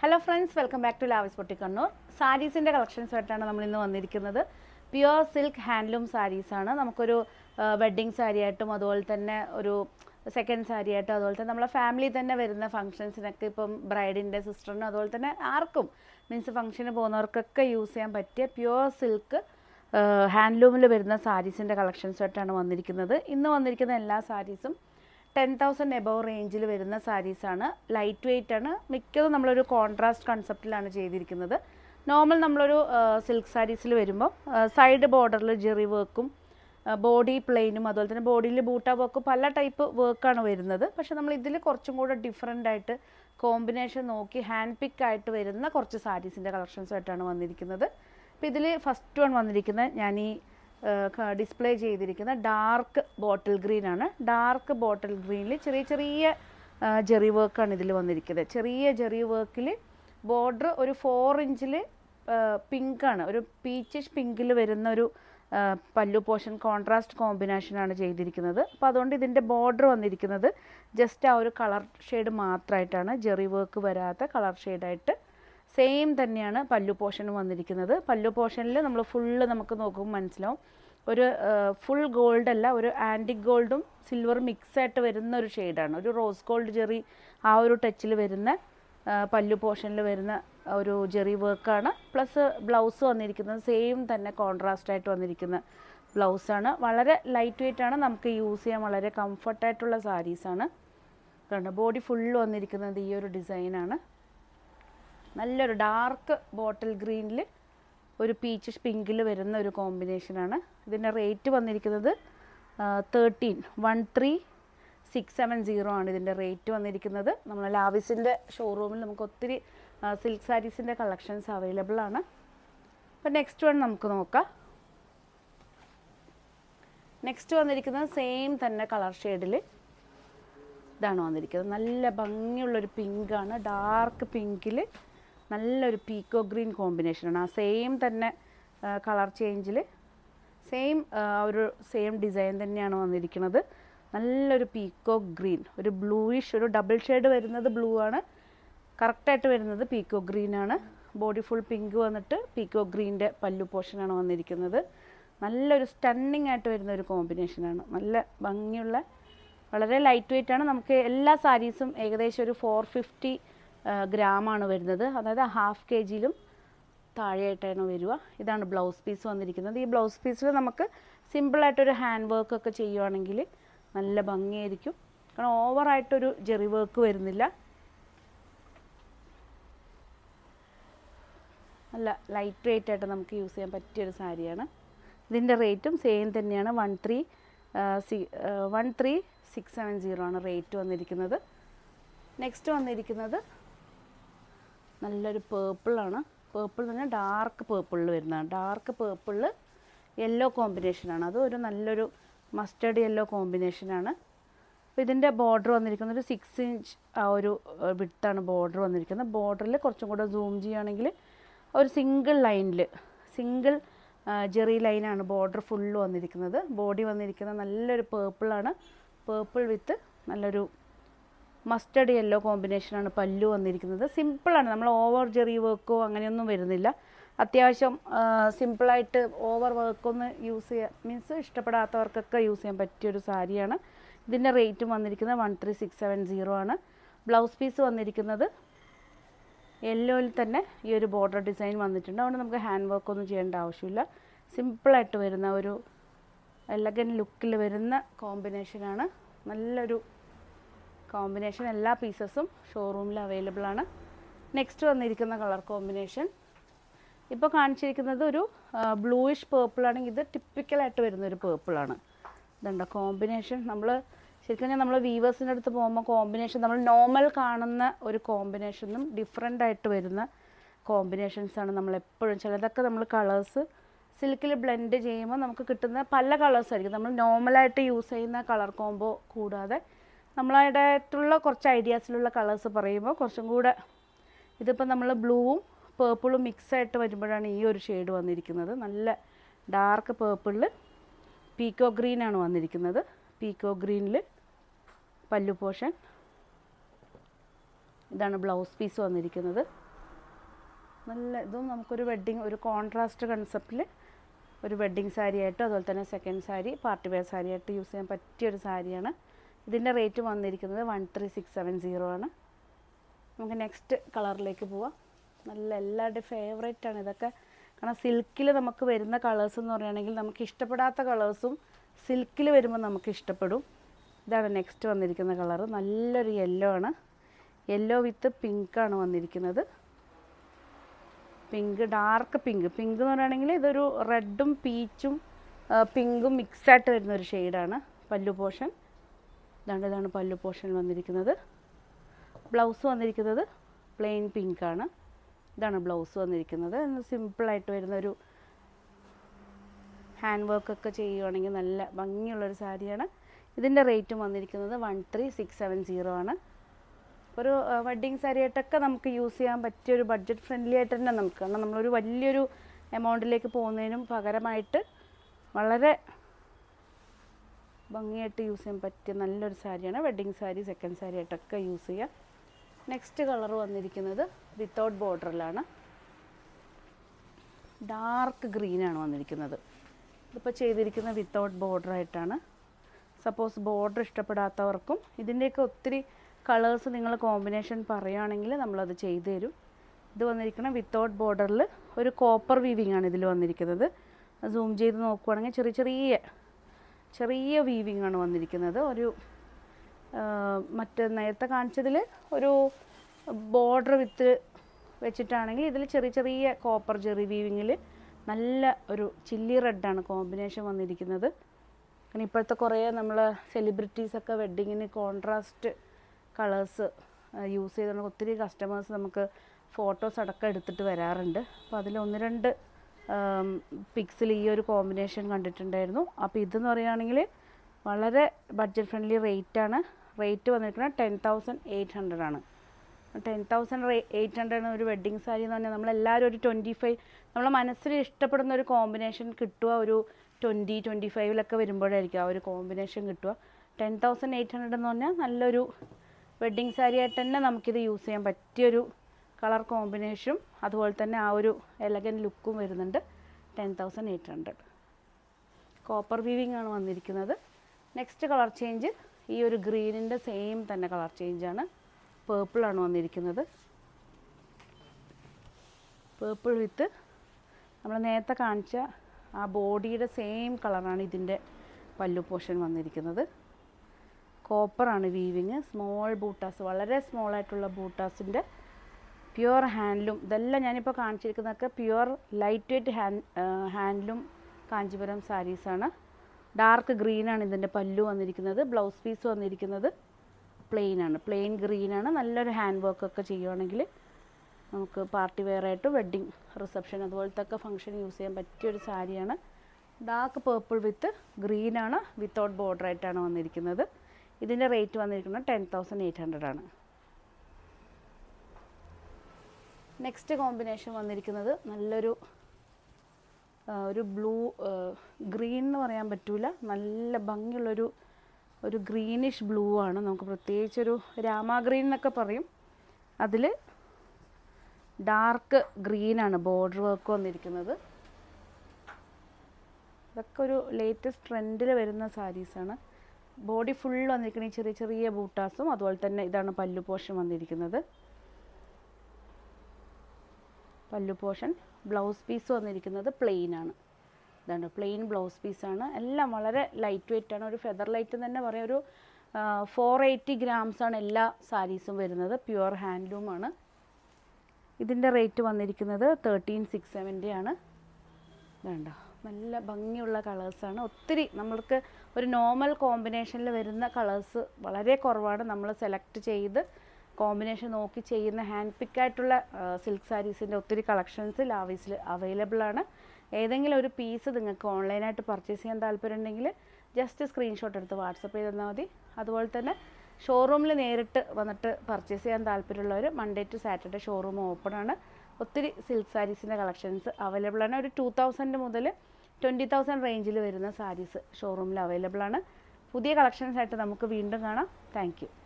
hello friends welcome back to ലാവിസ് പൊട്ടി കണ്ണൂർ സാരീസിൻ്റെ കളക്ഷൻസായിട്ടാണ് നമ്മൾ ഇന്ന് വന്നിരിക്കുന്നത് പ്യുവർ സിൽക്ക് ഹാൻഡ്ലൂം സാരീസാണ് നമുക്കൊരു വെഡ്ഡിങ് സാരി ആയിട്ടും അതുപോലെ തന്നെ ഒരു സെക്കൻഡ് സാരി ആയിട്ടും അതുപോലെ തന്നെ നമ്മളെ ഫാമിലി തന്നെ വരുന്ന ഫംഗ്ഷൻസിനൊക്കെ ഇപ്പം ബ്രൈഡിൻ്റെ സിസ്റ്ററിനും അതുപോലെ തന്നെ ആർക്കും മീൻസ് ഫംഗ്ഷന് പോകുന്നവർക്കൊക്കെ യൂസ് ചെയ്യാൻ പറ്റിയ പ്യുവർ സിൽക്ക് ഹാൻഡ്ലൂമിൽ വരുന്ന സാരീസിൻ്റെ കളക്ഷൻസായിട്ടാണ് വന്നിരിക്കുന്നത് ഇന്ന് വന്നിരിക്കുന്ന എല്ലാ സാരീസും ടെൻ തൗസൻഡ് എബവ് റേഞ്ചിൽ വരുന്ന സാരീസാണ് ലൈറ്റ് വെയ്റ്റ് ആണ് മിക്കതും നമ്മളൊരു കോൺട്രാസ്റ്റ് കൺസെപ്റ്റിലാണ് ചെയ്തിരിക്കുന്നത് നോർമൽ നമ്മളൊരു സിൽക്ക് സാരീസിൽ വരുമ്പോൾ സൈഡ് ബോർഡറിൽ ജെറി വർക്കും ബോഡി പ്ലെയിനും അതുപോലെ തന്നെ ബോഡിയിൽ ബൂട്ട വർക്കും പല ടൈപ്പ് വർക്കാണ് വരുന്നത് പക്ഷെ നമ്മൾ ഇതിൽ കുറച്ചും കൂടെ ഡിഫറെൻ്റ് ആയിട്ട് കോമ്പിനേഷൻ നോക്കി ഹാൻഡ് പിക്ക് ആയിട്ട് വരുന്ന കുറച്ച് സാരീസിൻ്റെ കളക്ഷൻസായിട്ടാണ് വന്നിരിക്കുന്നത് അപ്പോൾ ഇതിൽ ഫസ്റ്റ് വൺ വന്നിരിക്കുന്നത് ഞാൻ ഈ ഡിസ്പ്ലേ ചെയ്തിരിക്കുന്ന ഡാർക്ക് ബോട്ടിൽ ഗ്രീൻ ആണ് ഡാർക്ക് ബോട്ടിൽ ഗ്രീനിൽ ചെറിയ ചെറിയ ജെറി വർക്കാണ് ഇതിൽ വന്നിരിക്കുന്നത് ചെറിയ ജെറി വർക്കിൽ ബോർഡർ ഒരു ഫോർ ഇഞ്ചിൽ പിങ്കാണ് ഒരു പീച്ചിഷ് പിങ്കിൽ വരുന്ന ഒരു പല്ലു പോർഷൻ കോൺട്രാസ്റ്റ് കോമ്പിനേഷനാണ് ചെയ്തിരിക്കുന്നത് അപ്പോൾ അതുകൊണ്ട് ഇതിൻ്റെ ബോർഡർ വന്നിരിക്കുന്നത് ജസ്റ്റ് ആ ഒരു കളർ ഷെയ്ഡ് മാത്രമായിട്ടാണ് ജെറി വർക്ക് വരാത്ത കളർ ഷെയ്ഡായിട്ട് സെയിം തന്നെയാണ് പല്ലു പോർഷൻ വന്നിരിക്കുന്നത് പല്ലു പോർഷനിൽ നമ്മൾ ഫുള്ള് നമുക്ക് നോക്കുമ്പോൾ മനസ്സിലാവും ഒരു ഫുൾ ഗോൾഡ് അല്ല ഒരു ആൻറ്റിക് ഗോൾഡും സിൽവർ മിക്സ് ആയിട്ട് വരുന്ന ഒരു ഷെയ്ഡാണ് ഒരു റോസ് ഗോൾഡ് ജെറി ആ ഒരു ടച്ചിൽ വരുന്ന പല്ലു പോർഷനിൽ വരുന്ന ഒരു ജെറി വർക്കാണ് പ്ലസ് ബ്ലൗസ് വന്നിരിക്കുന്നത് സെയിം തന്നെ കോൺട്രാസ്റ്റ് ആയിട്ട് വന്നിരിക്കുന്ന ബ്ലൗസാണ് വളരെ ലൈറ്റ് വെയിറ്റ് ആണ് നമുക്ക് യൂസ് ചെയ്യാൻ വളരെ കംഫർട്ടായിട്ടുള്ള സാരീസാണ് കണ്ടോ ബോഡി ഫുള്ള് വന്നിരിക്കുന്നത് ഈ ഒരു ഡിസൈനാണ് നല്ലൊരു ഡാർക്ക് ബോട്ടിൽ ഗ്രീനിൽ ഒരു പീച്ച് പിങ്കിൽ വരുന്ന ഒരു കോമ്പിനേഷനാണ് ഇതിൻ്റെ റേറ്റ് വന്നിരിക്കുന്നത് thirteen one three six seven zero ആണ് ഇതിൻ്റെ റേറ്റ് വന്നിരിക്കുന്നത് നമ്മൾ ലാവിസിൻ്റെ ഷോറൂമിൽ നമുക്ക് ഒത്തിരി സിൽക്ക് സാരീസിൻ്റെ കളക്ഷൻസ് അവൈലബിൾ ആണ് അപ്പോൾ നെക്സ്റ്റ് വൺ നമുക്ക് നോക്കാം നെക്സ്റ്റ് വന്നിരിക്കുന്നത് സെയിം തന്നെ കളർ ഷെയ്ഡിൽ ഇതാണ് വന്നിരിക്കുന്നത് നല്ല ഭംഗിയുള്ളൊരു പിങ്കാണ് ഡാർക്ക് പിങ്കിൽ നല്ലൊരു പീക്കോ ഗ്രീൻ കോമ്പിനേഷനാണ് ആ സെയിം തന്നെ കളർ ചേഞ്ചിൽ സെയിം ഒരു സെയിം ഡിസൈൻ തന്നെയാണ് വന്നിരിക്കുന്നത് നല്ലൊരു പീക്കോ ഗ്രീൻ ഒരു ബ്ലൂയിഷ് ഒരു ഡബിൾ ഷെയ്ഡ് വരുന്നത് ബ്ലൂ ആണ് കറക്റ്റായിട്ട് വരുന്നത് പീക്കോ ഗ്രീൻ ആണ് ബോഡി ഫുൾ പിങ്ക് വന്നിട്ട് പീക്കോ ഗ്രീൻ്റെ പല്ലു പോർഷനാണ് വന്നിരിക്കുന്നത് നല്ലൊരു സ്റ്റണ്ണിങ് ആയിട്ട് വരുന്ന ഒരു കോമ്പിനേഷനാണ് നല്ല ഭംഗിയുള്ള വളരെ ലൈറ്റ് വെയിറ്റ് ആണ് നമുക്ക് എല്ലാ സാരീസും ഏകദേശം ഒരു ഫോർ ഫിഫ്റ്റി ഗ്രാമാണ് വരുന്നത് അതായത് ഹാഫ് കെ ജിയിലും താഴെയായിട്ടാണ് വരിക ഇതാണ് ബ്ലൗസ് പീസ് വന്നിരിക്കുന്നത് ഈ ബ്ലൗസ് പീസിൽ നമുക്ക് സിമ്പിളായിട്ടൊരു ഹാൻഡ് വർക്ക് ഒക്കെ ചെയ്യുവാണെങ്കിൽ നല്ല ഭംഗിയായിരിക്കും കാരണം ഓവറായിട്ടൊരു ജെറി വർക്ക് വരുന്നില്ല നല്ല ലൈറ്റ് വെയിറ്റ് ആയിട്ട് നമുക്ക് യൂസ് ചെയ്യാൻ പറ്റിയൊരു സാരിയാണ് ഇതിൻ്റെ റേറ്റും സെയിം തന്നെയാണ് വൺ ത്രീ സി one three six seven zero ആണ് റേറ്റ് വന്നിരിക്കുന്നത് നെക്സ്റ്റ് വന്നിരിക്കുന്നത് നല്ലൊരു പേർപ്പിളാണ് പേർപ്പിൾ എന്ന് പറഞ്ഞാൽ ഡാർക്ക് പേർപ്പിളിൽ വരുന്നതാണ് ഡാർക്ക് പേർപ്പിളിൽ യെല്ലോ കോമ്പിനേഷനാണ് അത് ഒരു നല്ലൊരു മസ്റ്റേർഡ് യെല്ലോ കോമ്പിനേഷനാണ് അപ്പോൾ ഇതിൻ്റെ ബോർഡർ വന്നിരിക്കുന്നത് ഒരു സിക്സ് ഇഞ്ച് ആ ഒരു വിട്ടാണ് ബോർഡർ വന്നിരിക്കുന്നത് ബോർഡറിൽ കുറച്ചും കൂടെ സൂം ചെയ്യുകയാണെങ്കിൽ ഒരു സിംഗിൾ ലൈനിൽ സിംഗിൾ ജെറി ലൈനാണ് ബോർഡർ ഫുള്ള് വന്നിരിക്കുന്നത് ബോഡി വന്നിരിക്കുന്നത് നല്ലൊരു പേർപ്പിളാണ് പേർപ്പിൾ വിത്ത് നല്ലൊരു മസ്റ്റർഡ് യെല്ലോ കോമ്പിനേഷനാണ് പല്ലു വന്നിരിക്കുന്നത് സിമ്പിളാണ് നമ്മൾ ഓവർ ജെറി വർക്കോ അങ്ങനെയൊന്നും വരുന്നില്ല അത്യാവശ്യം സിമ്പിളായിട്ട് ഓവർ വർക്കൊന്ന് യൂസ് ചെയ്യാൻ മീൻസ് ഇഷ്ടപ്പെടാത്തവർക്കൊക്കെ യൂസ് ചെയ്യാൻ പറ്റിയൊരു സാരിയാണ് ഇതിൻ്റെ റേറ്റും വന്നിരിക്കുന്നത് one three six seven zero ആണ് ബ്ലൗസ് പീസ് വന്നിരിക്കുന്നത് യെല്ലോയിൽ തന്നെ ഈ ഒരു ബോർഡർ ഡിസൈൻ വന്നിട്ടുണ്ട് അതുകൊണ്ട് നമുക്ക് ഹാൻഡ് വർക്ക് ഒന്നും ചെയ്യേണ്ട ആവശ്യമില്ല സിമ്പിളായിട്ട് വരുന്ന ഒരു എലഗൻ ലുക്കിൽ വരുന്ന കോമ്പിനേഷനാണ് നല്ലൊരു കോമ്പിനേഷൻ എല്ലാ പീസസും ഷോറൂമിൽ അവൈലബിൾ ആണ് നെക്സ്റ്റ് വന്നിരിക്കുന്ന കളർ കോമ്പിനേഷൻ ഇപ്പോൾ കാണിച്ചിരിക്കുന്നത് ഒരു ബ്ലൂയിഷ് പേർപ്പിൾ ആണെങ്കിൽ ഇത് ടിപ്പിക്കലായിട്ട് വരുന്ന ഒരു പേർപ്പിളാണ് ഇതുണ്ട് കോമ്പിനേഷൻ നമ്മൾ ശരിക്കും നമ്മൾ വീവേഴ്സിൻ്റെ അടുത്ത് പോകുമ്പോൾ കോമ്പിനേഷൻ നമ്മൾ നോർമൽ കാണുന്ന ഒരു കോമ്പിനേഷനും ഡിഫറെൻ്റ് ആയിട്ട് വരുന്ന കോമ്പിനേഷൻസാണ് നമ്മൾ എപ്പോഴും ചിലതൊക്കെ നമ്മൾ കളേഴ്സ് സിൽക്കിൽ ബ്ലെൻഡ് ചെയ്യുമ്പോൾ നമുക്ക് കിട്ടുന്ന പല കളേഴ്സ് ആയിരിക്കും നമ്മൾ നോർമലായിട്ട് യൂസ് ചെയ്യുന്ന കളർ കോംബോ കൂടാതെ നമ്മളായിട്ടുള്ള കുറച്ച് ഐഡിയാസിലുള്ള കളേഴ്സ് പറയുമ്പോൾ കുറച്ചും കൂടെ ഇതിപ്പോൾ നമ്മൾ ബ്ലൂവും പേർപ്പിളും മിക്സ് ആയിട്ട് വരുമ്പോഴാണ് ഈ ഒരു ഷെയ്ഡ് വന്നിരിക്കുന്നത് നല്ല ഡാർക്ക് പേർപ്പിളിൽ പീക്കോ ഗ്രീനാണ് വന്നിരിക്കുന്നത് പീക്കോ ഗ്രീനിൽ പല്ലു പോർഷൻ ഇതാണ് ബ്ലൗസ് പീസ് വന്നിരിക്കുന്നത് നല്ല ഇതും നമുക്കൊരു വെഡ്ഡിങ് ഒരു കോൺട്രാസ്റ്റ് കൺസെപ്റ്റിൽ ഒരു വെഡ്ഡിങ് സാരി ആയിട്ട് അതുപോലെ തന്നെ second sari party wear sari ആയിട്ട് യൂസ് ചെയ്യാൻ പറ്റിയ ഒരു സാരിയാണ് ഇതിൻ്റെ റേറ്റ് വന്നിരിക്കുന്നത് one three six seven zero ആണ് നമുക്ക് നെക്സ്റ്റ് കളറിലേക്ക് പോവാം നല്ല എല്ലാവരുടെയും ഫേവറേറ്റ് ആണ് ഇതൊക്കെ കാരണം സിൽക്കിൽ നമുക്ക് വരുന്ന കളേഴ്സ് എന്ന് പറയുകയാണെങ്കിൽ നമുക്ക് ഇഷ്ടപ്പെടാത്ത കളേഴ്സും സിൽക്കിൽ വരുമ്പോൾ നമുക്ക് ഇഷ്ടപ്പെടും ഇതാണ് നെക്സ്റ്റ് വന്നിരിക്കുന്ന കളറ് നല്ലൊരു യെല്ലോ ആണ് യെല്ലോ വിത്ത് പിങ്ക് ആണ് വന്നിരിക്കുന്നത് പിങ്ക് ഡാർക്ക് പിങ്ക് പിങ്ക് എന്ന് പറയുകയാണെങ്കിൽ ഇതൊരു റെഡും പീച്ചും പിങ്കും മിക്സായിട്ട് വരുന്ന ഒരു ഷെയ്ഡാണ് പല്ലു പോർഷൻ ഇതാണ് ഇതാണ് പല്ലു പോർഷൻ വന്നിരിക്കുന്നത് ബ്ലൗസ് വന്നിരിക്കുന്നത് പ്ലെയിൻ പിങ്ക് ആണ് ഇതാണ് ബ്ലൗസ് വന്നിരിക്കുന്നത് സിമ്പിളായിട്ട് വരുന്ന ഒരു ഹാൻഡ് വർക്ക് ഒക്കെ ചെയ്യുവാണെങ്കിൽ നല്ല ഭംഗിയുള്ളൊരു സാരിയാണ് ഇതിൻ്റെ റേറ്റും വന്നിരിക്കുന്നത് one three six seven zero ആണ് ഒരു വെഡ്ഡിങ് സാരി ആയിട്ടൊക്കെ നമുക്ക് യൂസ് ചെയ്യാൻ പറ്റിയ ഒരു ബഡ്ജറ്റ് ഫ്രണ്ട്ലി ആയിട്ട് തന്നെ നമുക്ക് കാരണം നമ്മളൊരു വലിയൊരു എമൗണ്ടിലേക്ക് പോകുന്നതിനും പകരമായിട്ട് വളരെ ഭംഗിയായിട്ട് യൂസ് ചെയ്യാൻ പറ്റിയ നല്ലൊരു സാരിയാണ് വെഡ്ഡിങ് സാരി സെക്കൻഡ് സാരി ആയിട്ടൊക്കെ യൂസ് ചെയ്യാം നെക്സ്റ്റ് കളർ വന്നിരിക്കുന്നത് വിത്തൗട്ട് ബോർഡറിലാണ് ഡാർക്ക് ഗ്രീനാണ് വന്നിരിക്കുന്നത് ഇതിപ്പോൾ ചെയ്തിരിക്കുന്നത് വിത്തൗട്ട് ബോർഡർ ആയിട്ടാണ് സപ്പോസ് ബോർഡർ ഇഷ്ടപ്പെടാത്തവർക്കും ഇതിൻ്റെയൊക്കെ ഒത്തിരി കളേഴ്സ് നിങ്ങൾ കോമ്പിനേഷൻ പറയുകയാണെങ്കിൽ നമ്മളത് ചെയ്തു തരും ഇത് വന്നിരിക്കണം വിത്തൗട്ട് ബോർഡറിൽ ഒരു കോപ്പർ വീവിങ് ആണ് ഇതിൽ വന്നിരിക്കുന്നത് സൂം ചെയ്ത് നോക്കുവാണെങ്കിൽ ചെറിയ ചെറിയ ചെറിയ വീവിങ് ആണ് വന്നിരിക്കുന്നത് ഒരു ആ, മറ്റ് നേരത്തെ കാണിച്ചതിൽ ഒരു ബോർഡർ വിത്ത് വെച്ചിട്ടാണെങ്കിൽ ഇതിൽ ചെറിയ ചെറിയ കോപ്പർ ജെറി വീവിങ്ങിൽ നല്ല ഒരു ചില്ലി റെഡാണ് കോമ്പിനേഷൻ വന്നിരിക്കുന്നത് കാരണം ഇപ്പോഴത്തെ കുറേ നമ്മൾ സെലിബ്രിറ്റീസൊക്കെ വെഡ്ഡിങ്ങിന് കോൺട്രാസ്റ്റ് കളേഴ്സ് യൂസ് ചെയ്തുകൊണ്ട് ഒത്തിരി കസ്റ്റമേഴ്സ് നമുക്ക് ഫോട്ടോസ് അടക്കം എടുത്തിട്ട് വരാറുണ്ട് അപ്പോൾ അതിൽ ഒന്ന് രണ്ട് പിക്സിൽ ഈ ഒരു കോമ്പിനേഷൻ കണ്ടിട്ടുണ്ടായിരുന്നു അപ്പോൾ ഇതെന്ന് പറയുകയാണെങ്കിൽ വളരെ ബഡ്ജറ്റ് ഫ്രണ്ട്ലി റേറ്റ് ആണ് റേറ്റ് വന്നിരിക്കുന്നത് ടെൻ തൗസൻഡ് എയ്റ്റ് ഹൺഡ്രഡ് ആണ് ടെൻ തൗസൻഡ് എയ്റ്റ് ഹൺഡ്രഡ് ഒരു വെഡ്ഡിങ് സാരി എന്ന് പറഞ്ഞാൽ നമ്മളെല്ലാവരും ഒരു ട്വൻറ്റി ഫൈവ് നമ്മളെ മനസ്സിൽ ഇഷ്ടപ്പെടുന്ന ഒരു കോമ്പിനേഷൻ കിട്ടുക ഒരു ട്വൻറ്റി ട്വൻറ്റി ഫൈവിലൊക്കെ വരുമ്പോഴായിരിക്കും ആ ഒരു കോമ്പിനേഷൻ കിട്ടുക ടെൻ തൗസൻഡ് എയ്റ്റ് ഹൺഡ്രഡ് എന്ന് പറഞ്ഞാൽ നല്ലൊരു വെഡ്ഡിങ് സാരി ആയിട്ട് തന്നെ നമുക്കിത് യൂസ് ചെയ്യാൻ പറ്റിയൊരു കളർ കോമ്പിനേഷനും അതുപോലെ തന്നെ ആ ഒരു എലഗൻ ലുക്കും വരുന്നുണ്ട് ten thousand eight hundred copper weaving ആണ് വന്നിരിക്കുന്നത് നെക്സ്റ്റ് കളർ ചേഞ്ച് ഈ ഒരു ഗ്രീനിൻ്റെ സെയിം തന്നെ കളർ ചേഞ്ചാണ് പേർപ്പിളാണ് വന്നിരിക്കുന്നത് പേർപ്പിൾ വിത്ത് നമ്മൾ നേരത്തെ കാണിച്ച ആ ബോഡിയുടെ സെയിം കളറാണ് ഇതിൻ്റെ പല്ലു പോർഷൻ വന്നിരിക്കുന്നത് കോപ്പറാണ് വീവിങ് സ്മോൾ ബൂട്ടാസ് വളരെ സ്മോൾ ആയിട്ടുള്ള ബൂട്ടാസിൻ്റെ പ്യുവർ ഹാൻഡ്ലൂം ഇതെല്ലാം ഞാനിപ്പോൾ കാണിച്ചിരിക്കുന്നതൊക്കെ pure light weight hand handloom Kanchipuram സാരീസാണ് ഡാർക്ക് ഗ്രീനാണ് ഇതിൻ്റെ പല്ലു വന്നിരിക്കുന്നത് ബ്ലൗസ് പീസ് വന്നിരിക്കുന്നത് പ്ലെയിൻ ആണ് പ്ലെയിൻ ഗ്രീനാണ് നല്ലൊരു ഹാൻഡ് വർക്ക് ഒക്കെ ചെയ്യുവാണെങ്കിൽ നമുക്ക് പാർട്ടി വെയർ ആയിട്ട് വെഡ്ഡിങ് റിസപ്ഷൻ അതുപോലത്തെ ഒക്കെ ഫംഗ്ഷൻ യൂസ് ചെയ്യാൻ പറ്റിയൊരു സാരിയാണ് ഡാർക്ക് പേർപ്പിൾ വിത്ത് ഗ്രീനാണ് വിത്തൗട്ട് ബോർഡർ ആയിട്ടാണ് വന്നിരിക്കുന്നത് ഇതിൻ്റെ റേറ്റ് വന്നിരിക്കുന്നത് ടെൻ തൗസൻഡ് എയ്റ്റ് ഹൺഡ്രഡ് ആണ് നെക്സ്റ്റ് കോമ്പിനേഷൻ വന്നിരിക്കുന്നത് നല്ലൊരു ആ, ഒരു ബ്ലൂ ഗ്രീൻ എന്ന് പറയാൻ പറ്റൂല നല്ല ഭംഗിയുള്ളൊരു ഒരു ഗ്രീനിഷ് ബ്ലൂ ആണ് നമുക്ക് പ്രത്യേകിച്ചൊരു രാമ ഗ്രീൻ എന്നൊക്കെ പറയും അതിൽ ഡാർക്ക് ഗ്രീനാണ് ബോർഡർ വർക്ക് വന്നിരിക്കുന്നത് ഇതൊക്കെ ഒരു ലേറ്റസ്റ്റ് ട്രെൻഡിൽ വരുന്ന സാരീസാണ് ബോഡി ഫുൾ വന്നിരിക്കുന്ന ഈ ചെറിയ ചെറിയ ബൂട്ടാസും അതുപോലെ തന്നെ ഇതാണ് പല്ലു പോർഷൻ വന്നിരിക്കുന്നത് പല്ലു പോർഷൻ ബ്ലൗസ് പീസ് വന്നിരിക്കുന്നത് പ്ലെയിൻ ആണ് ഇതാണ് പ്ലെയിൻ ബ്ലൗസ് പീസാണ് എല്ലാം വളരെ ലൈറ്റ് വെയിറ്റ് ആണ് ഒരു ഫെദർ ലൈറ്റ് എന്ന് തന്നെ പറയാം ഒരു ഫോർ എയ്റ്റി ഗ്രാംസ് ആണ് എല്ലാ സാരീസും വരുന്നത് പ്യുവർ ഹാൻഡ്ലൂമാണ് ഇതിൻ്റെ റേറ്റ് വന്നിരിക്കുന്നത് തേർട്ടീൻ സിക്സ് സെവൻറ്റി ആണ് വേണ്ട നല്ല ഭംഗിയുള്ള കളേഴ്സാണ് ഒത്തിരി നമ്മൾക്ക് ഒരു നോർമൽ കോമ്പിനേഷനിൽ വരുന്ന കളേഴ്സ് വളരെ കുറവാണ് നമ്മൾ സെലക്ട് ചെയ്ത് കോമ്പിനേഷൻ നോക്കി ചെയ്യുന്ന ഹാൻഡ് പിക്കായിട്ടുള്ള സിൽക്ക് സാരീസിൻ്റെ ഒത്തിരി കളക്ഷൻസ് ലാവീസിൽ അവൈലബിൾ ആണ് ഏതെങ്കിലും ഒരു പീസ് നിങ്ങൾക്ക് ഓൺലൈനായിട്ട് പർച്ചേസ് ചെയ്യാൻ താല്പര്യമുണ്ടെങ്കിൽ ജസ്റ്റ് സ്ക്രീൻഷോട്ട് എടുത്ത് വാട്സപ്പ് ചെയ്ത് തന്നാൽ മതി അതുപോലെ തന്നെ ഷോറൂമിൽ നേരിട്ട് വന്നിട്ട് പർച്ചേസ് ചെയ്യാൻ താല്പര്യമുള്ളവർ Monday to Saturday showroom open ആണ് ഒത്തിരി സിൽക്ക് സാരീസിൻ്റെ കളക്ഷൻസ് അവൈലബിൾ ആണ് ഒരു ടു തൗസൻഡ് മുതൽ ട്വൻറ്റി തൗസൻഡ് റേഞ്ചിൽ വരുന്ന സാരീസ് ഷോറൂമിൽ അവൈലബിൾ ആണ് പുതിയ കളക്ഷൻസ് ആയിട്ട് നമുക്ക് വീണ്ടും കാണാം താങ്ക്